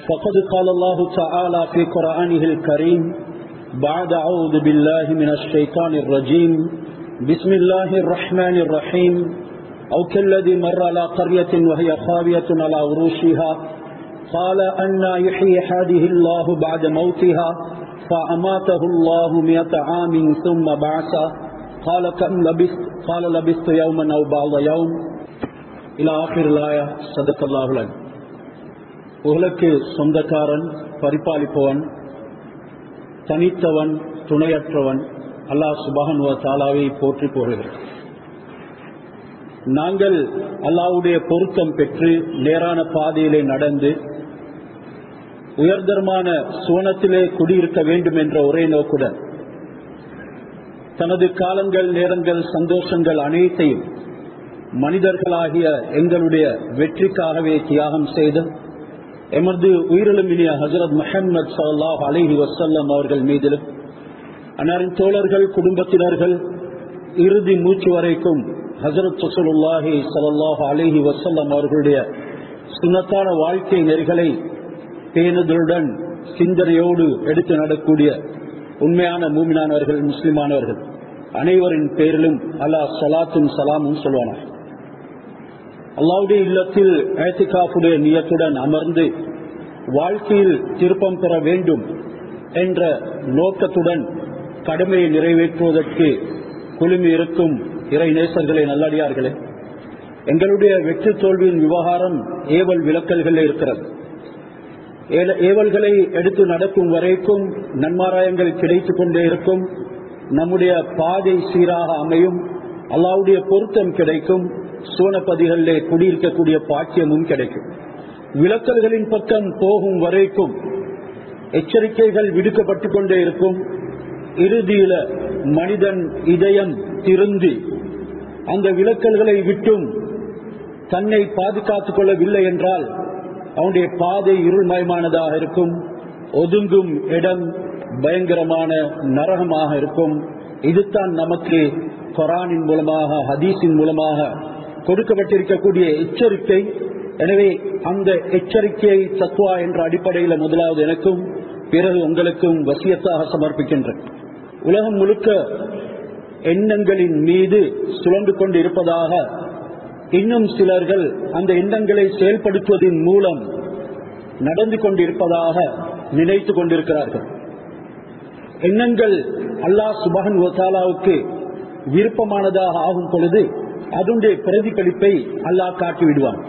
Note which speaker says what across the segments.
Speaker 1: فقد قال الله تعالى في قرآنه الكريم بعد أعوذ بالله من الشيطان الرجيم بسم الله الرحمن الرحيم أو كالذي مر على قرية وهي خاوية على عروشها قال أنا يحيي هذه الله بعد موتها فأماته الله مئة عام ثم بعث قال كم لبست قال لبست يوما أو بعض يوم إلى آخر الآية صدق الله العظيم உலக்கு சொந்தக்காரன் பரிபாலிப்பவன் தனித்தவன் துணையற்றவன் அல்லாஹ் சுபஹன் தாலாவை போற்றி போகிறார் நாங்கள் அல்லாவுடைய பொருத்தம் பெற்று நேரான பாதையிலே நடந்து உயர்தரமான சுவனத்திலே குடியிருக்க வேண்டும் என்ற ஒரே நோக்குடன் தனது காலங்கள் நேரங்கள் சந்தோஷங்கள் அனைத்தையும் மனிதர்களாகிய எங்களுடைய வெற்றிக்காகவே தியாகம் செய்து எமது உயிரிழமினிய ஹசரத் முஹம்மது சல்லாஹ் அலிஹி வசல்லம் அவர்கள் மீதிலும் அன்னாரின் தோழர்கள் குடும்பத்தினர்கள் இறுதி மூச்சு வரைக்கும் ஹசரத் சசுல்லாஹி சல்லாஹ் அலிஹி வசல்லம் அவர்களுடைய சுனத்தான வாழ்க்கை நெறிகளை பேணுதலுடன் சிந்தனையோடு எடுத்து நடக்கூடிய உண்மையான மூமினானவர்கள் முஸ்லிமானவர்கள் அனைவரின் பேரிலும் அல்லாஹ் சலாத்தும் சலாமும் சொல்வானார் அல்லாவுடைய இல்லத்தில் ஏத்திகாஃபுடைய நியத்துடன் அமர்ந்து வாழ்க்கையில் திருப்பம் பெற வேண்டும் என்ற நோக்கத்துடன் கடமையை நிறைவேற்றுவதற்கு குழுமி இருக்கும் இறை நேசர்களே நல்லடியார்களே எங்களுடைய வெற்றி தோல்வியின் விவகாரம் ஏவல் விளக்கல்கள் இருக்கிறது ஏவல்களை எடுத்து நடக்கும் வரைக்கும் நன்மாராயங்கள் கிடைத்துக் கொண்டே இருக்கும் நம்முடைய பாதை சீராக அமையும் அல்லாவுடைய பொருத்தம் கிடைக்கும் சூனப்பதிகளிலே குடியிருக்கக்கூடிய பாக்கியமும் கிடைக்கும் விளக்கல்களின் பக்கம் போகும் வரைக்கும் எச்சரிக்கைகள் விடுக்கப்பட்டு கொண்டே இருக்கும் இறுதியில மனிதன் இதயம் திருந்தி அந்த விளக்கல்களை விட்டும் தன்னை பாதுகாத்துக் கொள்ளவில்லை என்றால் அவனுடைய பாதை இருள்மயமானதாக இருக்கும் ஒதுங்கும் இடம் பயங்கரமான நரகமாக இருக்கும் இதுதான் நமக்கு கொரானின் மூலமாக ஹதீஸின் மூலமாக கொடுக்கப்பட்டிருக்கக்கூடிய எச்சரிக்கை எனவே அந்த எச்சரிக்கையை தத்துவா என்ற அடிப்படையில் முதலாவது எனக்கும் பிறகு உங்களுக்கும் வசியத்தாக சமர்ப்பிக்கின்றேன் உலகம் முழுக்க எண்ணங்களின் மீது சுழண்டு கொண்டு இருப்பதாக இன்னும் சிலர்கள் அந்த எண்ணங்களை செயல்படுத்துவதன் மூலம் நடந்து கொண்டிருப்பதாக நினைத்து கொண்டிருக்கிறார்கள் எண்ணங்கள் அல்லாஹ் சுபகன் ஒசாலாவுக்கு விருப்பமானதாக ஆகும் பொழுது அதனுடைய பிரதிபலிப்பை அல்லாஹ் காட்டிவிடுவான்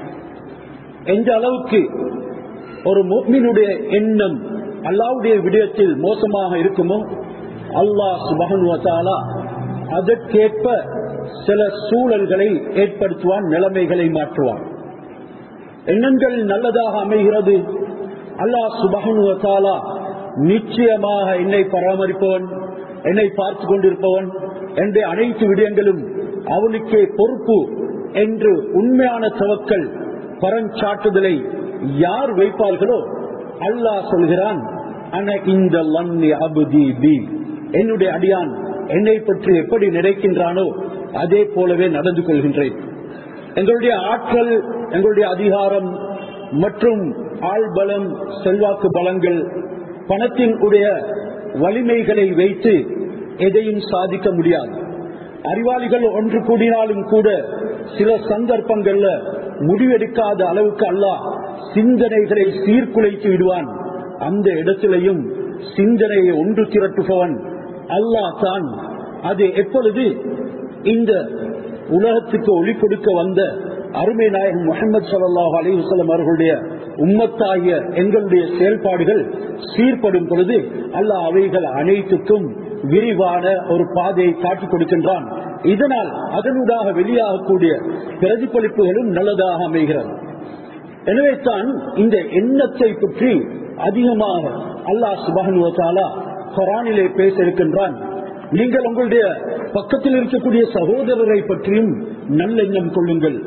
Speaker 1: எந்த அளவுக்கு ஒரு முக்மினுடைய எண்ணம் அல்லாவுடைய விடயத்தில் மோசமாக இருக்குமோ அல்லாஹ் சுபகன் வசாலா அதற்கேற்ப சில சூழல்களை ஏற்படுத்துவான் நிலைமைகளை மாற்றுவான் எண்ணங்கள் நல்லதாக அமைகிறது அல்லாஹ் சுபகன் வசாலா நிச்சயமாக என்னை பராமரிப்பவன் என்னை பார்த்து கொண்டிருப்பவன் என்ற அனைத்து விடயங்களும் அவனுக்கே பொறுப்பு என்று உண்மையான தவக்கல் பரஞ்சாட்டுதலை யார் வைப்பார்களோ அல்லாஹ் சொல்கிறான் அன இந்த லன்னி அபுதி பி என்னுடைய அடியான் என்னை பற்றி எப்படி நினைக்கின்றானோ அதே போலவே நடந்து கொள்கின்றேன் எங்களுடைய ஆற்றல் எங்களுடைய அதிகாரம் மற்றும் ஆள்பலம் செல்வாக்கு பலங்கள் பணத்தின் உடைய வலிமைகளை வைத்து எதையும் சாதிக்க முடியாது அறிவாளிகள் ஒன்று கூடினாலும் கூட சில சந்தர்ப்பங்கள்ல முடிவெடுக்காத அளவுக்கு அல்லாஹ் சிந்தனைகளை சீர்குலைத்து விடுவான் அந்த இடத்திலையும் சிந்தனையை ஒன்று திரட்டுபவன் அல்லாஹ் தான் அது எப்பொழுது இந்த உலகத்துக்கு ஒளி கொடுக்க வந்த அருமை நாயகம் முகமது சல்லாஹ் அலிவசல்லம் அவர்களுடைய உம்மத்தாகிய எங்களுடைய செயல்பாடுகள் சீர்படும் பொழுது அல்லாஹ் அவைகள் அனைத்துக்கும் விரிவான ஒரு பாதையை காட்டிக் கொடுக்கின்றான் இதனால் அதனூடாக வெளியாகக்கூடிய பிரதிபலிப்புகளும் நல்லதாக அமைகிறது எனவே தான் இந்த எண்ணத்தை பற்றி அதிகமாக அல்லாஹ் சுபகனுவத்தாலா கொரானிலே பேச இருக்கின்றான் நீங்கள் உங்களுடைய பக்கத்தில் இருக்கக்கூடிய சகோதரரை பற்றியும் நல்லெண்ணம் கொள்ளுங்கள்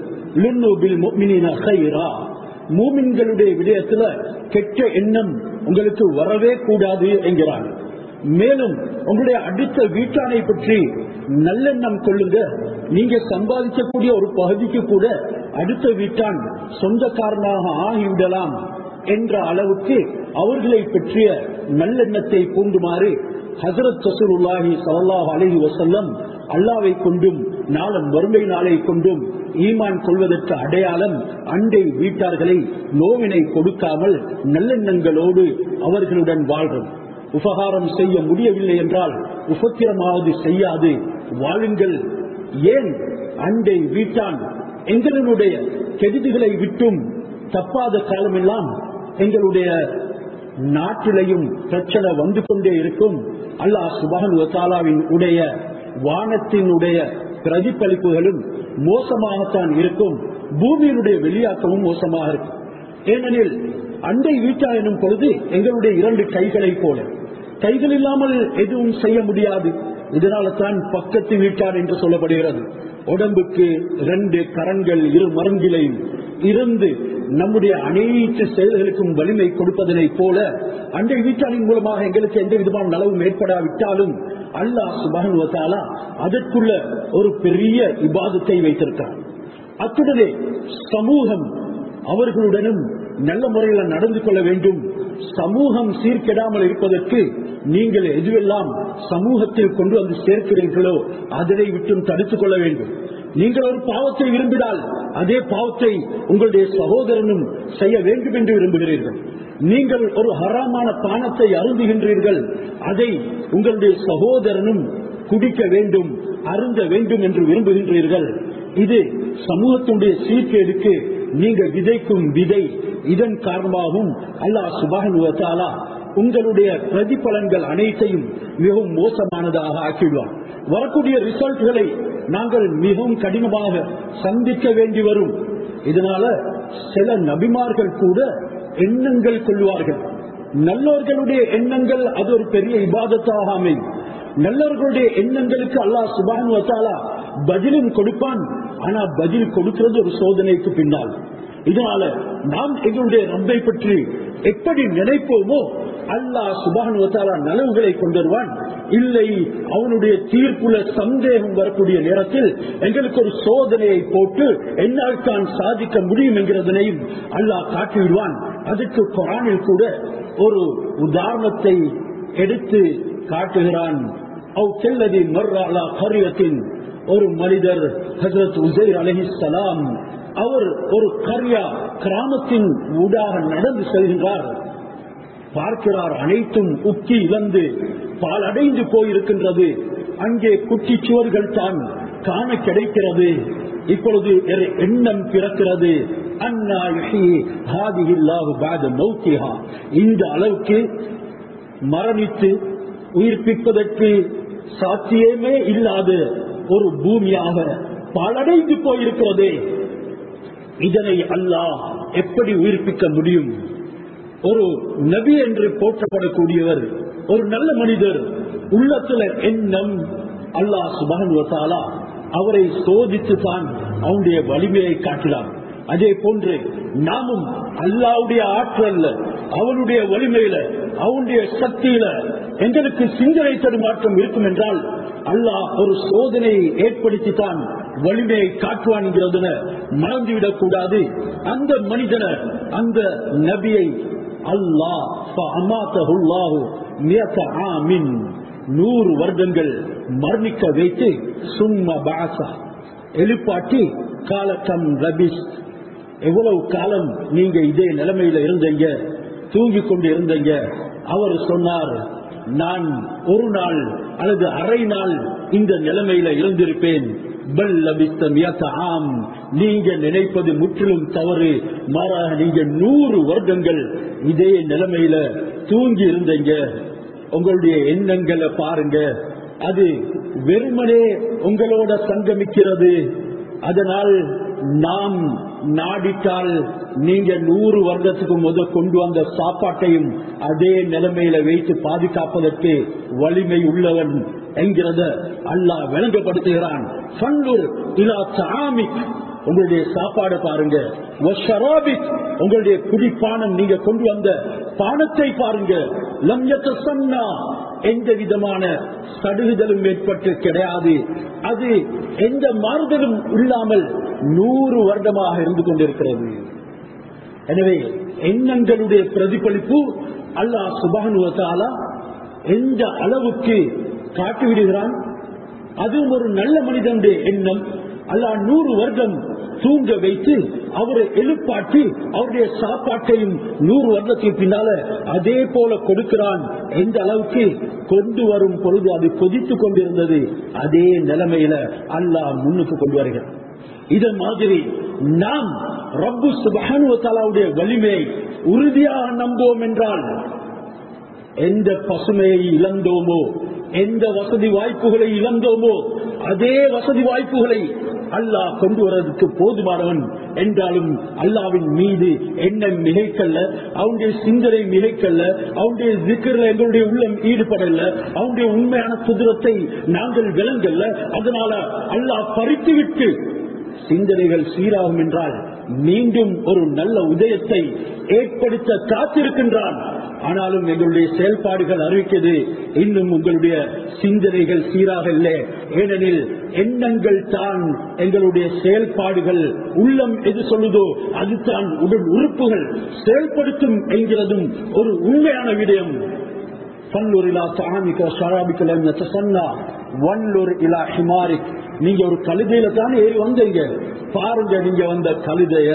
Speaker 1: மூமின்களுடைய விடயத்துல கெட்ட எண்ணம் உங்களுக்கு வரவே கூடாது என்கிறான் மேலும் உங்களுடைய அடுத்த வீட்டானை பற்றி நல்லெண்ணம் கொள்ளுங்க நீங்க சம்பாதிக்கக்கூடிய ஒரு பகுதிக்கு கூட அடுத்த வீட்டான் சொந்தக்காரனாக ஆகிவிடலாம் என்ற அளவுக்கு அவர்களை பற்றிய நல்லெண்ணத்தை பூண்டுமாறு ஹசரத் ரசூலுல்லாஹி ஸல்லல்லாஹு அலைஹி வஸல்லம் அல்லாவை கொண்டும் நாளம் வறுமை நாளை கொண்டும் ஈமான் கொள்வதற்கு அடையாளம் அண்டை வீட்டார்களை நோவினை கொடுக்காமல் நல்லெண்ணங்களோடு அவர்களுடன் வாழ்றோம் உபகாரம் செய்ய முடியவில்லை என்றால் உபத்திரமாவது செய்யாது வாழுங்கள் ஏன் அண்டை வீட்டான் எங்களுடைய கெடுதிகளை விட்டும் தப்பாத காலமெல்லாம் எங்களுடைய நாட்டிலையும் பிரச்சனை வந்து கொண்டே இருக்கும் அல்லாஹ் சுபஹன் வசாலாவின் உடைய வானத்தினுடைய பிரதிபலிப்புகளும் மோசமாகத்தான் இருக்கும் பூமியினுடைய வெளியாக்கமும் மோசமாக இருக்கும் ஏனெனில் அண்டை வீட்டா எனும் பொழுது எங்களுடைய இரண்டு கைகளை போல கைகள் இல்லாமல் எதுவும் செய்ய முடியாது இதனால தான் பக்கத்து வீட்டார் என்று சொல்லப்படுகிறது உடம்புக்கு ரெண்டு கரங்கள் இரு மருங்கிலையும் இருந்து நம்முடைய அனைத்து செயல்களுக்கும் வலிமை கொடுப்பதனை போல அண்டை வீட்டாரின் மூலமாக எங்களுக்கு எந்த விதமான நலவும் ஏற்படாவிட்டாலும் அல்லாஹ் சுபானுவத்தாலா அதற்குள்ள ஒரு பெரிய இபாதத்தை வைத்திருக்கிறார் அத்துடனே சமூகம் அவர்களுடனும் நல்ல முறையில் நடந்து கொள்ள வேண்டும் சமூகம் சீர்கெடாமல் இருப்பதற்கு நீங்கள் எதுவெல்லாம் சமூகத்தில் கொண்டு வந்து சேர்க்கிறீர்களோ அதனை விட்டும் தடுத்துக் கொள்ள வேண்டும் நீங்கள் ஒரு பாவத்தை விரும்பினால் அதே பாவத்தை உங்களுடைய சகோதரனும் செய்ய வேண்டும் என்று விரும்புகிறீர்கள் நீங்கள் ஒரு ஹராமான பானத்தை அருந்துகின்றீர்கள் அதை உங்களுடைய சகோதரனும் குடிக்க வேண்டும் அருந்த வேண்டும் என்று விரும்புகின்றீர்கள் இது சமூகத்தினுடைய சீர்கேடுக்கு நீங்கள் விதைக்கும் விதை இதன் காரணமாகவும் அல்லாஹ் சுபானுவத்தாலா உங்களுடைய பிரதிபலன்கள் அனைத்தையும் மிகவும் மோசமானதாக ஆக்கிவிடுவார் வரக்கூடிய ரிசல்ட்களை நாங்கள் மிகவும் கடினமாக சந்திக்க வேண்டி வரும் இதனால சில நபிமார்கள் கூட எண்ணங்கள் கொள்வார்கள் நல்லோர்களுடைய எண்ணங்கள் அது ஒரு பெரிய இபாதத்தாக அமையும் நல்லவர்களுடைய எண்ணங்களுக்கு அல்லாஹ் சுபான் வத்தாலா பதிலும் கொடுப்பான் ஆனா பதில் கொடுக்கிறது ஒரு சோதனைக்கு பின்னால் இதனால நாம் எங்களுடைய ரப்பை பற்றி எப்படி நினைப்போமோ அல்லாஹ் சுபான் வத்தாலா நலவுகளை கொண்டுருவான் இல்லை அவனுடைய தீர்ப்புல சந்தேகம் வரக்கூடிய நேரத்தில் எங்களுக்கு ஒரு சோதனையை போட்டு என்னால் தான் சாதிக்க முடியும் என்கிறதனையும் அல்லாஹ் காட்டிவிடுவான் அதுக்கு குரானில் கூட ஒரு உதாரணத்தை எடுத்து காட்டுகிறான் அவ் செல்லதி மர்ராலா கரியத்தின் ஒரு மனிதர் ஹசரத் உசைர் அலஹிசலாம் அவர் ஒரு கரியா கிராமத்தின் ஊடாக நடந்து செல்கின்றார் பார்க்கிறார் அனைத்தும் உக்கி இழந்து பால் அடைந்து போயிருக்கின்றது அங்கே குட்டி சுவர்கள் தான் காண கிடைக்கிறது இப்பொழுது ஒரு எண்ணம் பிறக்கிறது அண்ணா ஹாதிஹில்லாஹு பாத மௌத்திஹா இந்த அளவுக்கு மரணித்து உயிர்ப்பிப்பதற்கு சாத்தியமே இல்லாத ஒரு பூமியாக பாலடைந்து போயிருக்கிறதே இதனை அல்லாஹ் எப்படி உயிர்ப்பிக்க முடியும் ஒரு நபி என்று போற்றப்படக்கூடியவர் ஒரு நல்ல மனிதர் உள்ளத்துல எண்ணம் அல்லாஹ் சுபகன் வசாலா அவரை சோதித்து தான் அவனுடைய வலிமையை காட்டினார் அதே போன்று நாமும் அல்லாவுடைய ஆற்றல்ல அவனுடைய வலிமையில அவனுடைய சக்தியில எங்களுக்கு சிந்தனை தடுமாற்றம் இருக்கும் என்றால் அல்லாஹ் ஒரு சோதனையை ஏற்படுத்தித்தான் வலிமையை காட்டுவான் என்கிறதுன மறந்துவிடக் கூடாது அந்த மனிதன அந்த நபியை அல்லாஹ் நூறு வருடங்கள் மரணிக்க வைத்து சும்மா பாசா எழுப்பாட்டி காலக்கம் ரபிஸ் எவ்வளவு காலம் நீங்க இதே நிலைமையில இருந்தீங்க தூங்கி கொண்டு இருந்தீங்க அவர் சொன்னார் நான் ஒரு நாள் அல்லது அரை நாள் இந்த நிலைமையில இருந்திருப்பேன் நீங்க நினைப்பது முற்றிலும் தவறு மாறாக நீங்க நூறு வருடங்கள் இதே நிலைமையில தூங்கி இருந்தீங்க உங்களுடைய எண்ணங்களை பாருங்க அது வெறுமனே உங்களோட சங்கமிக்கிறது அதனால் நாம் நாடிட்டால் நீங்க நூறு வருடத்துக்கு முத கொண்டு வந்த சாப்பாட்டையும் அதே நிலைமையில வைத்து பாதுகாப்பதற்கு வலிமை உள்ளவன் என்கிறத அல்லாஹ் விளங்கப்படுத்துகிறான் உங்களுடைய சாப்பாடு பாருங்க உங்களுடைய குடிப்பானம் நீங்க கொண்டு வந்த பானத்தை பாருங்க லம்யத்த சொன்னா எந்த விதமான சடுகுதலும் ஏற்பட்டு கிடையாது அது எந்த மாறுதலும் இல்லாமல் நூறு வருடமாக இருந்து கொண்டிருக்கிறது எனவே எண்ணங்களுடைய பிரதிபலிப்பு அல்லாஹ் சுபானுவத்தாலா எந்த அளவுக்கு காட்டிவிடுகிறான் அதுவும் ஒரு நல்ல மனிதனுடைய எண்ணம் அல்லாஹ் நூறு வருடம் தூங்க வைத்து அவரை எழுப்பாட்டி அவருடைய சாப்பாட்டையும் நூறு வருடத்துக்கு பின்னால அதே போல கொடுக்கிறான் எந்த அளவுக்கு கொண்டு வரும் பொழுது அது கொதித்துக் கொண்டிருந்தது அதே நிலைமையில அல்லாஹ் முன்னுக்கு கொண்டு வருகிறான் இதன் மாதிரி நாம் ரப்பு சுபானுவத்தாலாவுடைய வலிமையை உறுதியாக நம்புவோம் என்றால் எந்த பசுமையை இழந்தோமோ எந்த வசதி வாய்ப்புகளை இழந்தோமோ அதே வசதி வாய்ப்புகளை அல்லாஹ் கொண்டு வருவதற்கு போதுமானவன் என்றாலும் அல்லாவின் மீது எண்ணம் மிகைக்கல்ல அவனுடைய சிந்தனை மிகைக்கல்ல அவனுடைய திக்கர்ல எங்களுடைய உள்ளம் ஈடுபடல அவனுடைய உண்மையான குதிரத்தை நாங்கள் விளங்கல்ல அதனால அல்லாஹ் பறித்துவிட்டு சிந்தனைகள் சீராகும் என்றால் மீண்டும் ஒரு நல்ல உதயத்தை ஏற்படுத்த காத்திருக்கின்றான் ஆனாலும் எங்களுடைய செயல்பாடுகள் அறிவிக்கிறது இன்னும் உங்களுடைய சிந்தனைகள் சீராக இல்லை ஏனெனில் எண்ணங்கள் தான் எங்களுடைய செயல்பாடுகள் உள்ளம் எது சொல்லுதோ அதுதான் உடல் உறுப்புகள் செயல்படுத்தும் என்கிறதும் ஒரு உண்மையான விடயம் பல்லூர் இலா சாமிக்க ஷராபிக்க சொன்னா வல்லூர் இலா ஹிமாரிக் நீங்க ஒரு கழுதையில தானே ஏறி வந்தீங்க பாருங்க நீங்க வந்த கழுதைய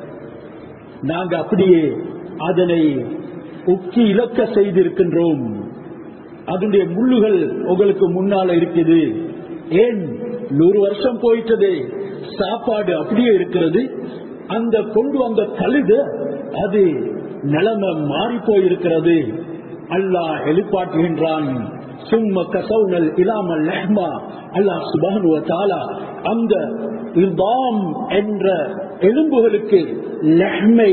Speaker 1: நாங்க அப்படியே அதனை உக்கி இழக்க செய்திருக்கின்றோம் அதனுடைய முள்ளுகள் உங்களுக்கு முன்னால இருக்குது ஏன் நூறு வருஷம் போயிட்டது சாப்பாடு அப்படியே இருக்கிறது அந்த கொண்டு வந்த கழுத அது நிலைமை மாறி போயிருக்கிறது அல்லாஹ் எழுப்பாட்டுகின்றான் சும்ம கசவுனல் இல்லாமல் லஹ்மா அல்லாஹ் சுபானுவ தாலா அந்த இர்தாம் என்ற எலும்புகளுக்கு லஹ்மை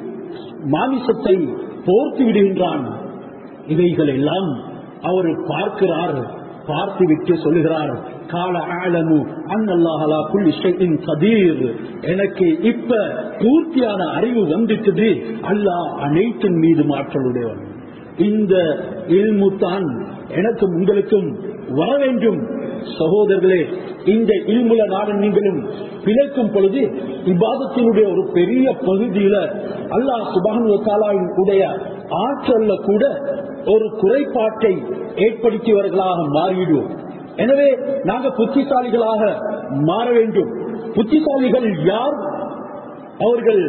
Speaker 1: மாமிசத்தை போர்த்து விடுகின்றான் இவைகள் எல்லாம் அவர் பார்க்கிறார் பார்த்து விட்டு சொல்லுகிறார் கால ஆலமு அன்னல்லாஹலா புல் இஷையின் கதீர் எனக்கு இப்ப பூர்த்தியான அறிவு வந்துட்டது அல்லாஹ் அனைத்தின் மீது மாற்றலுடையவன் இந்த இல்மு தான் எனக்கும் உங்களுக்கும் வர வேண்டும் சகோதரர்களே இந்த இல்முல நாடன் நீங்களும் பிழைக்கும் பொழுது இவ்வாதத்தினுடைய ஒரு பெரிய பகுதியில அல்லாஹ் சுபானுவத்தாலாவின் உடைய ஆற்றல்ல கூட ஒரு குறைபாட்டை ஏற்படுத்தியவர்களாக மாறிவிடுவோம் எனவே நாங்க புத்திசாலிகளாக மாற வேண்டும் புத்திசாலிகள் யார் அவர்கள்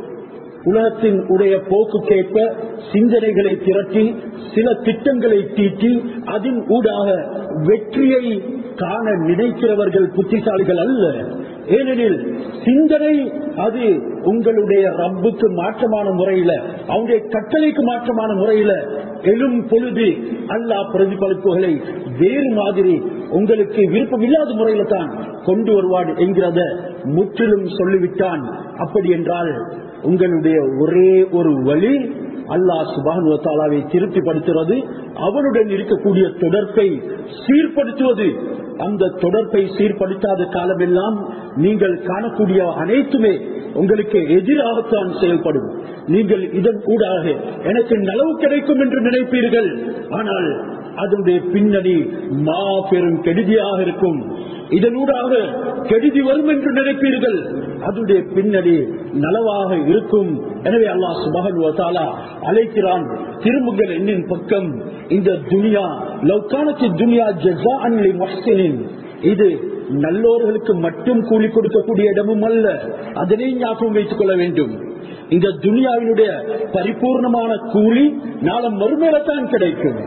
Speaker 1: உலகத்தின் உடைய போக்குக்கேற்ப சிந்தனைகளை திரட்டி சில திட்டங்களை தீட்டி அதன் ஊடாக வெற்றியை காண நினைக்கிறவர்கள் புத்திசாலிகள் அல்ல ஏனெனில் சிந்தனை அது உங்களுடைய ரப்புக்கு மாற்றமான முறையில அவனுடைய கட்டளைக்கு மாற்றமான முறையில எழும் பொழுது அல்லாஹ் பிரதிபலிப்புகளை வேறு மாதிரி உங்களுக்கு விருப்பம் இல்லாத முறையில தான் கொண்டு வருவான் என்கிறத முற்றிலும் சொல்லிவிட்டான் அப்படி என்றால் உங்களுடைய ஒரே ஒரு வழி அல்லாஹ் சுபானுவத்தாலாவை திருப்திப்படுத்துவது அவனுடன் இருக்கக்கூடிய தொடர்பை சீர்படுத்துவது அந்த தொடர்பை சீர்படுத்தாத காலமெல்லாம் நீங்கள் காணக்கூடிய அனைத்துமே உங்களுக்கு எதிராகத்தான் செயல்படும் நீங்கள் இதன் ஊடாக எனக்கு நலவு கிடைக்கும் என்று நினைப்பீர்கள் ஆனால் அதனுடைய பின்னணி மாபெரும் கெடுதியாக இருக்கும் இதனூடாக கெடுதி வரும் என்று நினைப்பீர்கள் அதனுடைய பின்னணி நலவாக இருக்கும் எனவே அல்லாஹ் சுபகன் வசாலா அழைக்கிறான் திரும்புங்கள் எண்ணின் பக்கம் இந்த துனியா லவ்கானத்து துனியா ஜஸா அன்லி மஹ்சினின் இது நல்லோர்களுக்கு மட்டும் கூலி கொடுக்கக்கூடிய இடமும் அல்ல அதனை ஞாபகம் வைத்துக் கொள்ள வேண்டும் இந்த துனியாவினுடைய பரிபூர்ணமான கூலி நாளை மறுமையில்தான் கிடைக்கும்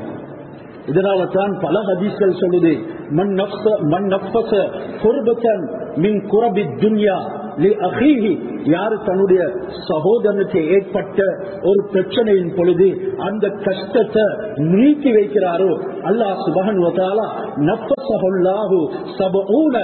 Speaker 1: இதனால தான் பல ஹதீஸ்கள் சொல்லுது மண் நப்ச மண் நப்பச குர்பத்தன் மின் குரபி துன்யா லி அஹீஹி யாரு தன்னுடைய சகோதரனுக்கு ஏற்பட்ட ஒரு பிரச்சனையின் பொழுது அந்த கஷ்டத்தை நீக்கி வைக்கிறாரோ அல்லாஹ் சுபஹன் வதாலா நப்பசஹுல்லாஹு சபஊன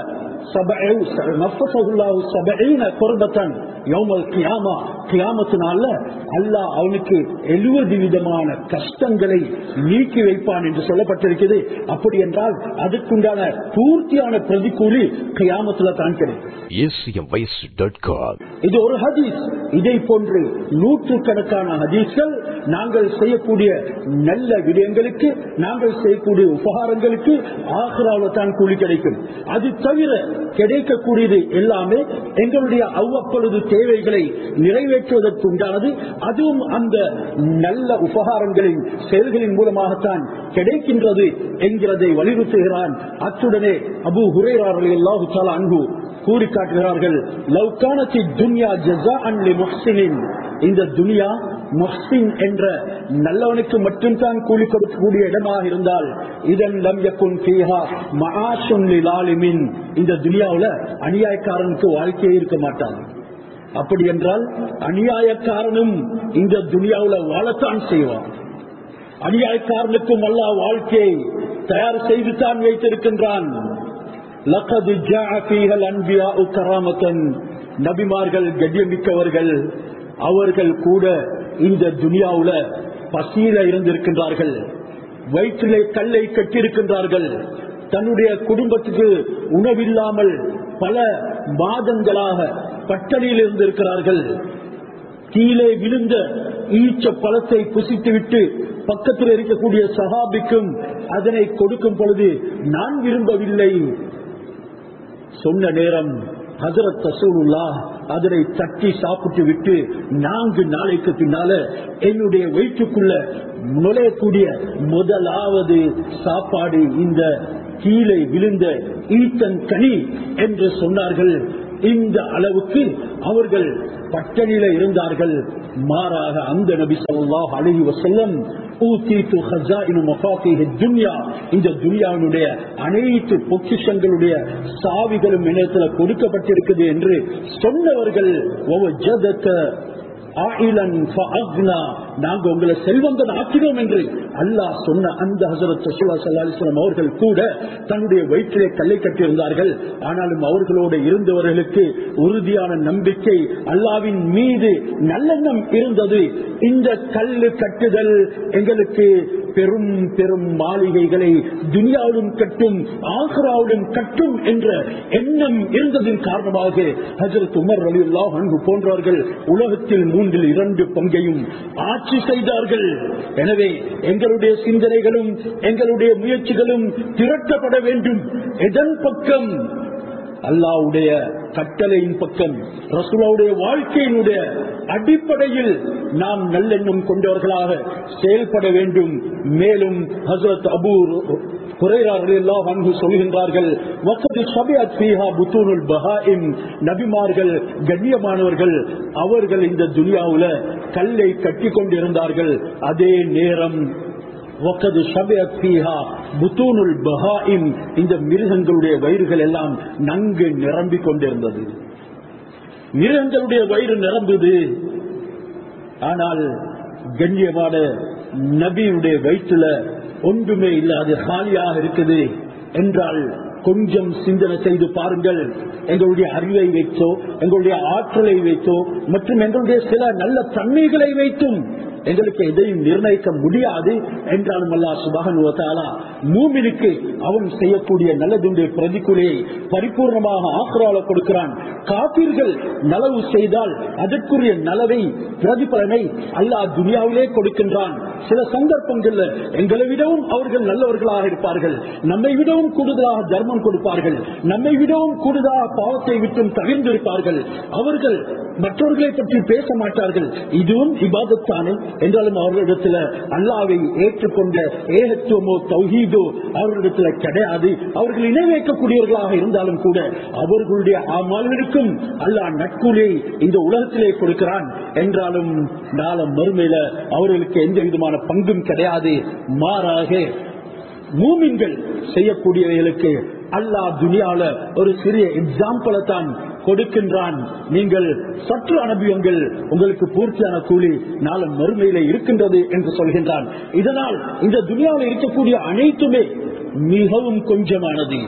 Speaker 1: அல்லாஹ் அவனுக்கு எழுபது விதமான கஷ்டங்களை நீக்கி வைப்பான் என்று சொல்லப்பட்டிருக்கிறது அப்படி என்றால் அதுக்குண்டான பூர்த்தியான பிரதிகூலி கியாமத்துல தான் கிடைக்கும் இது ஒரு ஹதீஸ் இதை போன்று நூற்றுக்கணக்கான ஹதீஸ்கள் நாங்கள் செய்யக்கூடிய நல்ல விடயங்களுக்கு நாங்கள் செய்யக்கூடிய உபகாரங்களுக்கு ஆசிராவில் தான் கூலி கிடைக்கும் அது தவிர கிடைக்கக்கூடியது எல்லாமே எங்களுடைய அவ்வப்பொழுது தேவைகளை நிறைவேற்றுவதற்கு உண்டானது அதுவும் அந்த நல்ல உபகாரங்களின் செயல்களின் மூலமாகத்தான் கிடைக்கின்றது என்கிறதை வலியுறுத்துகிறான் அத்துடனே அபு ஹுரேரார்கள் எல்லாஹு சாலா அன்பு கூறி காட்டுகிறார்கள் லவ்கானத்தி துன்யா ஜஸா அன்லி முஹ்சினின் இந்த துனியா முஹ்சின் என்ற நல்லவனுக்கு மட்டும்தான் கூலி கொடுக்கக்கூடிய இடமாக இருந்தால் இதன் லம் யக்குன் ஃபீஹா மஆஷுன் லிலாலிமின் இந்த துனியாவுல அநியாயக்காரனுக்கு வாழ்க்கையே இருக்க மாட்டான் அப்படி என்றால் அநியாயக்காரனும் இந்த துனியாவுல வாழத்தான் செய்வான் அநியாயக்காரனுக்கும் அல்லாஹ் வாழ்க்கையை தயார் செய்து தான் வைத்திருக்கின்றான் லக்கது ஜாஃபீகள் அன்பியா கராமத்தன் நபிமார்கள் கண்ணியமிக்கவர்கள் அவர்கள் கூட இந்த துனியாவுல பசியில இருந்திருக்கின்றார்கள் வயிற்றிலே கல்லை கட்டியிருக்கின்றார்கள் தன்னுடைய குடும்பத்துக்கு உணவில்லாமல் பல மாதங்களாக பட்டணியில் இருந்திருக்கிறார்கள் கீழே விழுந்த ஈச்ச பழத்தை புசித்துவிட்டு பக்கத்தில் இருக்கக்கூடிய சகாபிக்கும் அதனை கொடுக்கும் பொழுது நான் விரும்பவில்லை சொன்ன நேரம் ஹசரத் ரசூலுல்லா அதனை தட்டி சாப்பிட்டு விட்டு நான்கு நாளைக்கு பின்னால என்னுடைய வயிற்றுக்குள்ள நுழையக்கூடிய முதலாவது சாப்பாடு இந்த கீழே விழுந்த ஈத்தன் கனி என்று சொன்னார்கள் இந்த அளவுக்கு அவர்கள் பட்டணியில இருந்தார்கள் மாறாக அந்த நபி ஸல்லல்லாஹு அலைஹி வஸல்லம் ஊதீது ஹஸாயினு மஃபாத்திஹி துன்யா இந்த துன்யாவினுடைய அனைத்து பொக்கிஷங்களுடைய சாவிகளும் இணையத்தில் கொடுக்கப்பட்டிருக்குது என்று சொன்னவர்கள் وَوَجَدَكَ ஆயிலன் ஃபஅக்னா. நாங்க உங்களை செல்வந்தன் ஆக்கினோம் என்று அல்லாஹ் சொன்ன அந்த ஹசரத் ரசூலா ஸல்லல்லாஹு அலைஹி வஸல்லம் அவர்கள் கூட தன்னுடைய வயிற்றிலே கல்லை கட்டியிருந்தார்கள் ஆனாலும் அவர்களோடு இருந்தவர்களுக்கு உறுதியான நம்பிக்கை அல்லாவின் மீது நல்லெண்ணம் இருந்தது இந்த கல்லு கட்டுதல் எங்களுக்கு பெரும் பெரும் மாளிகைகளை துனியாவிலும் கட்டும் ஆக்ராவிலும் கட்டும் என்ற எண்ணம் இருந்ததின் காரணமாக ஹஜரத் உமர் அலி அல்லாஹ் அன்பு போன்றவர்கள் உலகத்தில் மூன்றில் இரண்டு பங்கையும் ஆட்சி செய்தார்கள் எனவே எங்களுடைய சிந்தனைகளும் எங்களுடைய முயற்சிகளும் திரட்டப்பட வேண்டும் எதன் பக்கம் அல்லாவுடைய கட்டளையின் பக்கம் ரசூலாவுடைய வாழ்க்கையினுடைய அடிப்படையில் நாம் நல்லெண்ணம் கொண்டவர்களாக செயல்பட வேண்டும் மேலும் ஹசரத் அபூ குறைறார்கள் அங்கு சொல்கின்றார்கள் வக்கது சபையத் ஃபீஹா புத்தூனுல் பஹாயிம் நபிமார்கள் கண்ணியமானவர்கள் அவர்கள் இந்த துனியாவுல கல்லை கட்டி கொண்டிருந்தார்கள் அதே நேரம் வக்கது சபையத் ஃபீஹா புத்தூனுல் பஹாயிம் இந்த மிருகங்களுடைய வயிறுகள் எல்லாம் நன்கு நிரம்பிக் கொண்டிருந்தது மிருகங்களுடைய வயிறு நிரம்புது ஆனால் கண்ணியமான நபியுடைய வயிற்றுல ஒன்றுமே இல்லை அது காலியாக இருக்குது என்றால் கொஞ்சம் சிந்தனை செய்து பாருங்கள் எங்களுடைய அறிவை வைத்தோ எங்களுடைய ஆற்றலை வைத்தோ மற்றும் எங்களுடைய சில நல்ல தன்மைகளை வைத்தும் எங்களுக்கு எதையும் நிர்ணயிக்க முடியாது என்றாலும் அல்லா சுபகனுவத்தாலா மூமினுக்கு அவன் செய்யக்கூடிய நல்லதுடைய பிரதிக்குலையை பரிபூர்ணமாக ஆக்ரால கொடுக்கிறான் காப்பீர்கள் நலவு செய்தால் அதற்குரிய நலவை பிரதிபலனை அல்லாஹ் துனியாவிலே கொடுக்கின்றான் சில சந்தர்ப்பங்கள்ல எங்களை விடவும் அவர்கள் நல்லவர்களாக இருப்பார்கள் நம்மை விடவும் கூடுதலாக தர்மம் கொடுப்பார்கள் நம்மை விடவும் கூடுதலாக பாவத்தை விட்டும் தவிர்ந்திருப்பார்கள் அவர்கள் மற்றவர்களை பற்றி பேச மாட்டார்கள் இதுவும் இபாதத்தானே என்றாலும் அவர்களிடத்துல அல்லாவை ஏற்றுக்கொண்ட ஏகத்துவமோ தௌஹீதோ அவர்களிடத்துல கிடையாது அவர்கள் இணை வைக்கக்கூடியவர்களாக இருந்தாலும் கூட அவர்களுடைய அமல்களுக்கும் அல்லாஹ் நட்கூலியை இந்த உலகத்திலே கொடுக்கிறான் என்றாலும் நாளம் மறுமையில அவர்களுக்கு எந்த விதமான பங்கும் கிடையாது மாறாக மூமின்கள் செய்யக்கூடியவைகளுக்கு அல்லாஹ் துனியால ஒரு சிறிய எக்ஸாம்பிளை தான் கொடுக்கின்றான் நீங்கள் சற்று அனுபவங்கள் உங்களுக்கு பூர்த்தியான கூலி நாளும் மறுமையில இருக்கின்றது என்று சொல்கின்றான் இதனால் இந்த துனியாவில் இருக்கக்கூடிய அனைத்துமே மிகவும் கொஞ்சமானது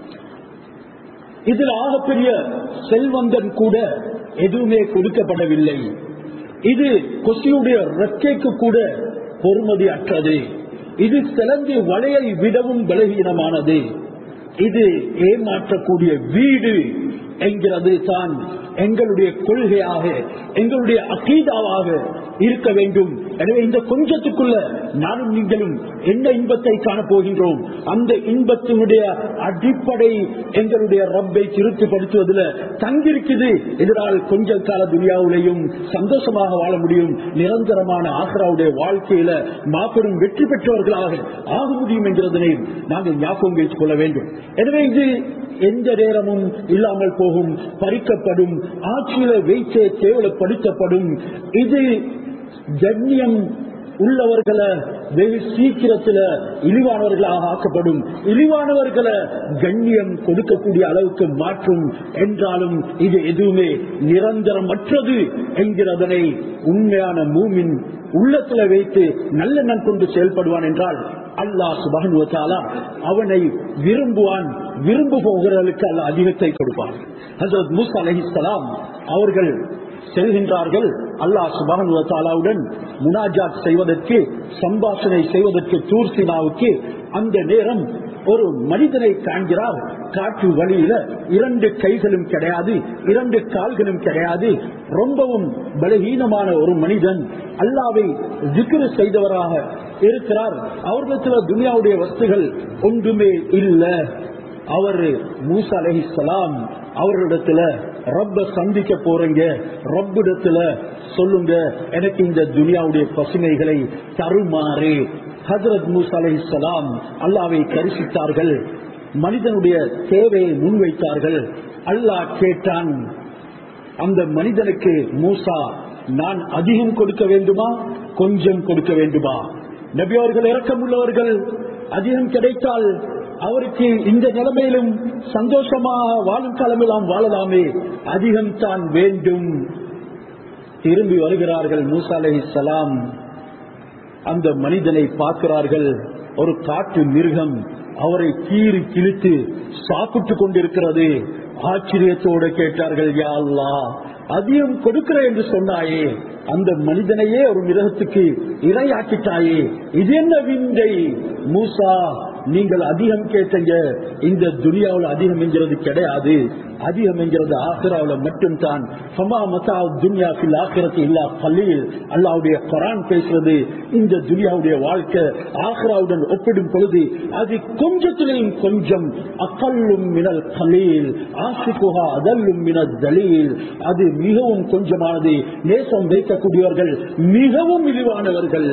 Speaker 1: இதில் ஆகப்பெரிய செல்வந்தன் கூட எதுவுமே கொடுக்கப்படவில்லை இது கொசியுடைய ரெக்கைக்கு கூட பொறுமதி அற்றது இது சிலந்தி வலையை விடவும் பலகீனமானது இது ஏமாற்றக்கூடிய வீடு என்கிறது தான் எங்களுடைய கொள்கையாக எங்களுடைய அகீதாவாக இருக்க வேண்டும் எனவே இந்த கொஞ்சத்துக்குள்ள நானும் நீங்களும் என்ன இன்பத்தை காணப் போகின்றோம் அந்த இன்பத்தினுடைய அடிப்படை எங்களுடைய ரப்பை திருப்திப்படுத்துவதில் தங்கிருக்குது இதனால் கொஞ்ச கால துனியாவிலையும் சந்தோஷமாக வாழ முடியும் நிரந்தரமான ஆக்ராவுடைய வாழ்க்கையில மாபெரும் வெற்றி பெற்றவர்களாக ஆக முடியும் என்கிறதனை நாங்கள் ஞாபகம் வைத்துக் கொள்ள வேண்டும் எனவே இது எந்த நேரமும் இல்லாமல் போகும் பறிக்கப்படும் ஆட்சியில வைத்தே கேவலப்படுத்தப்படும் இது கண்ணியம் உள்ளவர்களை வெகு சீக்கிரத்துல இழிவானவர்களாக ஆக்கப்படும் இழிவானவர்களை கண்ணியம் கொடுக்கக்கூடிய அளவுக்கு மாற்றும் என்றாலும் இது எதுவுமே நிரந்தரமற்றது என்கிறதனை உண்மையான மூமின் உள்ளத்துல வைத்து நல்லெண்ணம் கொண்டு செயல்படுவான் என்றால் அல்லாஹ் சுபகனுவத்தாலா அவனை விரும்புவான் விரும்புபவர்களுக்கு அல்ல அதிகத்தை கொடுப்பான் ஹசரத் மூசா அலஹிஸ்லாம் அவர்கள் செல்கின்றார்கள் அல்லாஹ் சுபகனுவத்தாலாவுடன் முனாஜாத் செய்வதற்கு சம்பாஷணை செய்வதற்கு தூர்சினாவுக்கு அந்த நேரம் ஒரு மனிதனை காண்கிறார் காற்று வழியில இரண்டு கைகளும் கிடையாது இரண்டு கால்களும் கிடையாது ரொம்பவும் பலகீனமான ஒரு மனிதன் அல்லாவை ஜிக்ரு செய்தவராக இருக்கிறார் அவர்களிடத்துல துனியாவுடைய வஸ்துகள் ஒன்றுமே இல்ல அவர் மூசா அலஹிசலாம் அவர்களிடத்துல ரப்ப சந்திக்க போறீங்க ரப்பிடத்துல சொல்லுங்க எனக்கு இந்த துனியாவுடைய பசுமைகளை தருமாறு ஹசரத் மூசா அலஹிசலாம் அல்லாவை கரிசித்தார்கள் மனிதனுடைய தேவையை முன்வைத்தார்கள் அல்லாஹ் கேட்டான் அந்த மனிதனுக்கு மூசா நான் அதிகம் கொடுக்க வேண்டுமா கொஞ்சம் கொடுக்க வேண்டுமா நபி அவர்கள் இறக்கமுள்ளவர்கள் அதிகம் கிடைத்தால் அவருக்கு இந்த நிலைமையிலும் சந்தோஷமாக வாழும் காலமெல்லாம் வாழலாமே அதிகம் தான் வேண்டும் திரும்பி வருகிறார்கள் மூசா அலை சலாம் அந்த மனிதனை பார்க்கிறார்கள் ஒரு காட்டு மிருகம் அவரை கீறி கிழித்து சாப்பிட்டு கொண்டிருக்கிறது ஆச்சரியத்தோடு கேட்டார்கள் யா அல்லா அதிகம் கொடுக்கிற என்று சொன்னாயே அந்த மனிதனையே ஒரு மிருகத்துக்கு இரையாக்கிட்டாயே இது என்ன விந்தை மூசா நீங்கள் அதிகம் கேட்டீங்க இந்த துனியாவில் அதிகம் என்கிறது கிடையாது அதிகம் என்கிறது ஆசிராவில் மட்டும்தான் சமா மசா துன்யா ஃபில் ஆசிரத்து இல்லா பள்ளியில் அல்லாவுடைய குரான் பேசுறது இந்த துனியாவுடைய வாழ்க்கை ஆசிராவுடன் ஒப்பிடும் பொழுது அது கொஞ்சத்திலையும் கொஞ்சம் அக்கல்லும் மினல் கலீல் ஆசிகுஹா அதல்லும் மினல் தலீல் அது மிகவும் கொஞ்சமானது நேசம் வைக்கக்கூடியவர்கள் மிகவும் இழிவானவர்கள்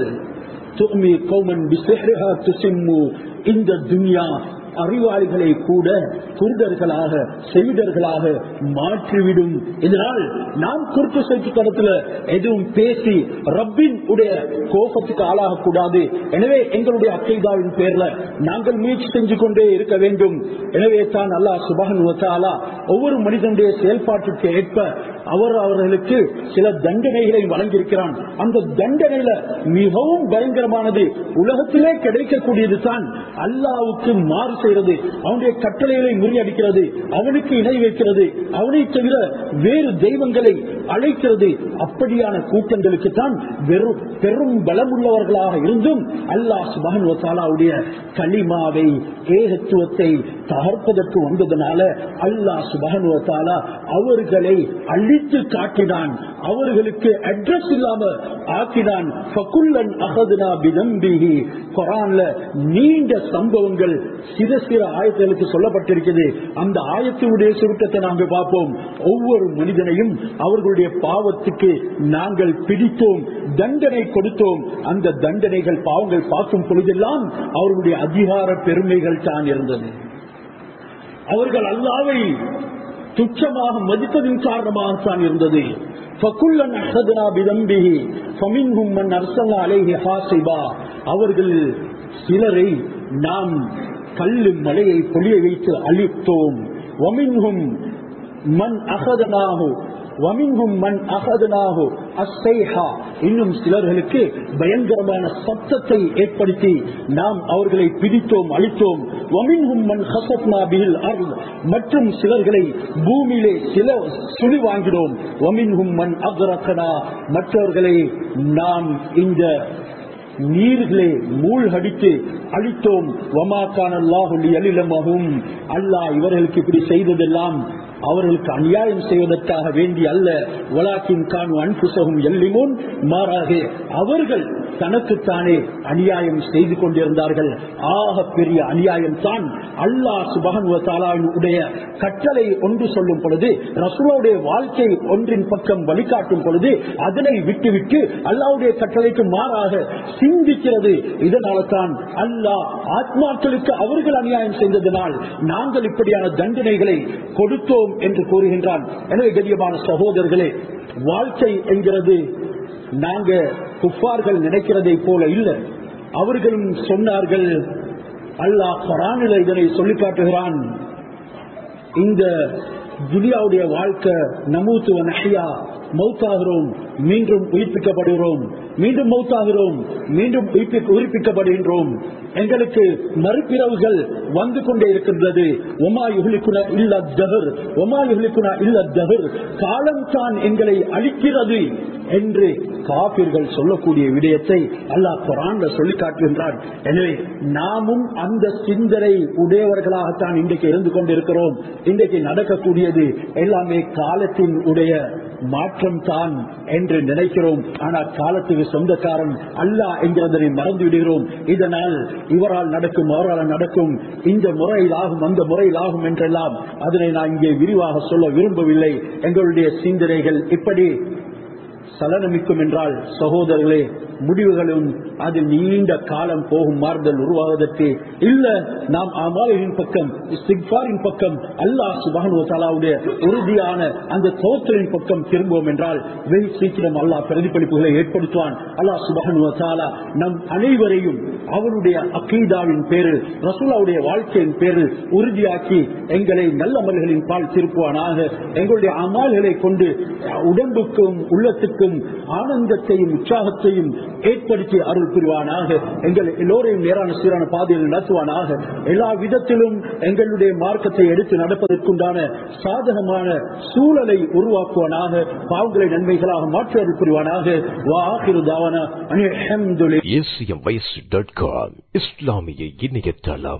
Speaker 1: துமி கௌமன் பிசஹ்ரிஹா துசிம்மு இந்த துன்யா அறிவாளிகளை கூட குருடர்களாக செவிடர்களாக மாற்றிவிடும் இதனால் நாம் குறுக்கு சைக்கு தரத்துல எதுவும் பேசி ரப்பின் உடைய கோபத்துக்கு ஆளாக கூடாது எனவே எங்களுடைய அக்கைதாவின் பேர்ல நாங்கள் முயற்சி செஞ்சு கொண்டே இருக்க வேண்டும் எனவே தான் அல்லாஹ் சுபகன் வத்தாலா ஒவ்வொரு மனிதனுடைய செயல்பாட்டிற்கு ஏற்ப அவர் அவர்களுக்கு சில தண்டனைகளை வழங்கியிருக்கிறான் அந்த தண்டனையில மிகவும் பயங்கரமானது உலகத்திலே கிடைக்கக்கூடியது தான் அல்லாவுக்கு மாறு செய்யறது அவனுடைய கட்டளைகளை முறியடிக்கிறது அவனுக்கு இணை வைக்கிறது அவனை தவிர வேறு தெய்வங்களை அழைக்கிறது அப்படியான கூட்டங்களுக்கு தான் வெறும் பெரும் பலமுள்ளவர்களாக இருந்தும் அல்லாஹ் சுபஹன் வத்தாலாவுடைய களிமாவை ஏகத்துவத்தை தகர்ப்பதற்கு வந்ததனால அல்லாஹ் சுபஹன் வத்தாலா அவர்களை அழித்து காட்டினான் அவர்களுக்கு அட்ரஸ் இல்லாம ஆக்கினான் ஃபகுல்லன் அகதுனா பிதம்பிஹி குரான்ல நீண்ட சம்பவங்கள் சில சில ஆயத்துகளுக்கு சொல்லப்பட்டிருக்கிறது அந்த ஆயத்தினுடைய சுருக்கத்தை நாங்கள் பார்ப்போம் ஒவ்வொரு மனிதனையும் அவர்களுடைய பாவத்துக்கு நாங்கள் பிடித்தோம் தண்டனை கொடுத்தோம் அந்த தண்டனைகள் பாவங்கள் பார்க்கும் பொழுதெல்லாம் அவர்களுடைய அதிகார பெருமைகள் தான் இருந்தது அவர்கள் அல்லாவை துச்சமாக மதித்ததின் காரணமாகத்தான் இருந்தது فَكُلًّا أَخَذْنَا بِذَنبِهِ فَمِنْهُمْ مَنْ أَرْسَلْنَا عَلَيْهِ حَاصِبًا அவர்கள் சிலரை நாம் கல்லு மலையை பொழிய வைத்து அழித்தோம் وَمِنْهُمْ மன் அகதனாகு வமிங்கும் மண் அகதனாகு அசைஹா இன்னும் சிலர்களுக்கு பயங்கரமான சத்தத்தை ஏற்படுத்தி நாம் அவர்களை பிடித்தோம் அழித்தோம் வமிங்கும் மண் ஹசத்னா பில் அருள் மற்றும் சிலர்களை பூமியிலே சில சுழி வாங்கினோம் வமின்ஹும் மண் அகரக்கனா மற்றவர்களை நாம் இந்த நீர்களே மூழ்கடித்து அழித்தோம் வமாக்கான அல்லாஹுடைய அலிலமாகும் அல்லாஹ் இவர்களுக்கு இப்படி செய்ததெல்லாம் அவர்களுக்கு அநியாயம் செய்வதற்காக வேண்டி அல்ல வலாக்கின் காணும் அன்புசகும் எல்லிமுன் மாறாக அவர்கள் தனக்குத்தானே அநியாயம் செய்து கொண்டிருந்தார்கள் ஆக பெரிய அநியாயம் தான் அல்லாஹ் சுபகனுடைய கட்டளை ஒன்று சொல்லும் பொழுது ரசூலுடைய வாழ்க்கை ஒன்றின் பக்கம் வழிகாட்டும் பொழுது அதனை விட்டுவிட்டு அல்லாவுடைய கட்டளைக்கு மாறாக சிந்திக்கிறது இதனால தான் அல்லாஹ் ஆத்மாக்களுக்கு அவர்கள் அநியாயம் செய்ததனால் நாங்கள் இப்படியான தண்டனைகளை கொடுத்தோம் என்று கூறுகின்றான் எனவே கண்ணியமான சகோதரர்களே வாழ்க்கை என்கிறது நாங்க குப்பார்கள் நினைக்கிறதை போல இல்லை அவர்களும் சொன்னார்கள் அல்லாஹ் குரானில் இதனை சொல்லி காட்டுகிறான் இந்த துனியாவுடைய வாழ்க்கை நமூத்துவ நகையா மௌத்தாகிறோம் மீண்டும் உயிர்ப்பிக்கப்படுகிறோம் மீண்டும் மௌத்தாகிறோம் மீண்டும் உயிர்ப்பி- உயிர்ப்பிக்கப்படுகின்றோம் எங்களுக்கு மறுபிறவுகள் வந்து கொண்டே இருக்கின்றது ஒமா யுகலிக்குனா இல்ல தகர் ஒமா யுகலிக்குனா இல்ல தகர் காலம் தான் எங்களை அழிக்கிறது என்று காபிர்கள் சொல்லக்கூடிய விடயத்தை அல்லாஹ் குரான்ல சொல்லி காட்டுகின்றான் எனவே நாமும் அந்த சிந்தனை உடையவர்களாகத்தான் இன்றைக்கு இருந்து கொண்டிருக்கிறோம் இன்றைக்கு நடக்கக்கூடியது எல்லாமே காலத்தின் உடைய மாற்றம் தான் என்று நினைக்கிறோம் ஆனால் காலத்துக்கு சொந்தக்காரன் அல்லாஹ் என்கிறதனை மறந்து விடுகிறோம் இதனால் இவரால் நடக்கும் அவரால் நடக்கும் இந்த முறையில் ஆகும் அந்த முறையில் ஆகும் என்றெல்லாம் அதனை நான் இங்கே விரிவாக சொல்ல விரும்பவில்லை எங்களுடைய சிந்தனைகள் இப்படி சலனமிக்கும் என்றால் சகோதரர்களே முடிவுகளும் அது நீண்ட காலம் போகும் மாறுதல் உருவாவதற்கு இல்ல நாம் அமாலின் பக்கம் இஸ்திக்பாரின் பக்கம் அல்லாஹ் சுபானு தாலாவுடைய உறுதியான அந்த தோற்றலின் பக்கம் திரும்புவோம் என்றால் வெகு சீக்கிரம் அல்லாஹ் பிரதிபலிப்புகளை ஏற்படுத்துவான் அல்லாஹ் சுபானு தாலா நம் அனைவரையும் அவருடைய அக்கீதாவின் பேரில் ரசூலாவுடைய வாழ்க்கையின் பேரில் உறுதியாக்கி எங்களை நல்ல அமல்களின் பால் திருப்புவானாக எங்களுடைய அமால்களை கொண்டு உடம்புக்கும் உள்ளத்துக்கும் ஆனந்தத்தையும் உற்சாகத்தையும் ஏற்படுத்தி அருள் புரிவானாக எங்கள் எல்லோரையும் நேரான சீரான பாதையில் நடத்துவானாக எல்லா விதத்திலும் எங்களுடைய மார்க்கத்தை எடுத்து நடப்பதற்குண்டான சாதகமான சூழலை உருவாக்குவானாக பாவங்களை நன்மைகளாக மாற்றி அருள் புரிவானாக வாஹிரு தாவனா அனில்
Speaker 2: acmways.com இஸ்லாமிய இணையதளம்